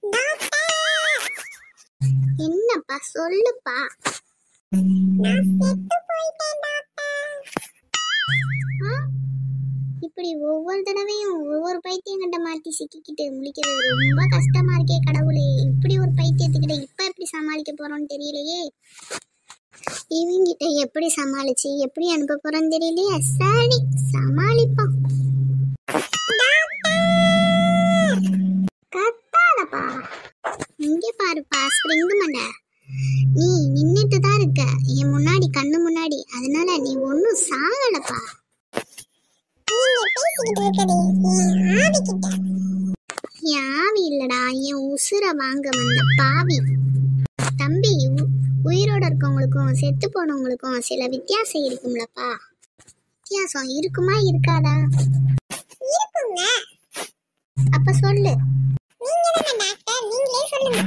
என்னப்பா சொல்லுப்பா ஆ? இப்படி ஒவ்வொரு தடவையும் ஒவ்வொரு பைத்தியங்கிட்ட மாட்டி சிக்கிக்கிட்டு முழிக்கிறது ரொம்ப கஷ்டமா இருக்கே கடவுளே இப்படி ஒரு பைத்தியத்துக்கிட்ட இப்ப எப்படி சமாளிக்க போறோம்னு தெரியலையே இவங்கிட்ட எப்படி சமாளிச்சு எப்படி அனுப்ப போறோம்னு தெரியலையே சரி சமாளிப்போம் கத்தாதப்பா இங்க பாருப்பா ஸ்ப்ரிங் மண்ட நீ நின்னுட்டு தான் இருக்க என் முன்னாடி கண்ணு முன்னாடி அதனால நீ ஒன்னும் சாகலப்பா என் ஆவி இல்லடா என் உசுர வாங்க வந்த பாவி தம்பி உ- உயிரோட இருக்கவங்களுக்கும் செத்து போனவங்களுக்கும் சில வித்தியாசம் இருக்கும்லப்பா வித்தியாசம் இருக்குமா இருக்காதா இருக்குங்க அப்ப சொல்லு நீங்க தானே டாக்டர் நீங்களே சொல்லுங்க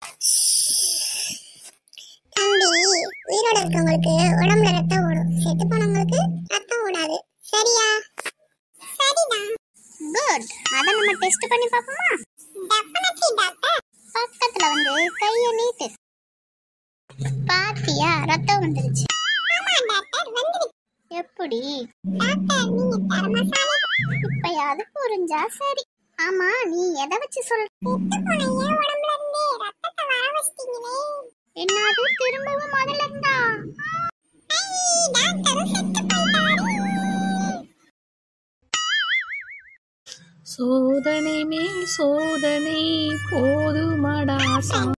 தம்பி உயிரோட இருக்கவங்களுக்கு உடம்புல ரத்தம் ஓடும் செத்து போனவங்களுக்கு ரத்தம் ஓடாது சரியா சரிதான் குட் அத நம்ம டெஸ்ட் பண்ணி பாப்போமா டெஃபினெட்லி டாக்டர் பக்கத்துல வந்து கைய நீட்டு பாத்தியா ரத்தம் வந்துருச்சு ஆமா டாக்டர் வந்துருச்சு எப்படி டாக்டர் நீங்க தர்மசாலை இப்பயாவது புரிஞ்சா சரி ஆமா நீ எதை வச்சு சொல்ற செத்து போன என் உடம்புல இருந்தே ரத்தத்தை வர வச்சிட்டீங்களே என்னது திரும்பவும் முதல்ல இருந்தா டாக்டரும் செத்து போயிட்டாரு சோதனை மேல் சோதனை போதுமடா சா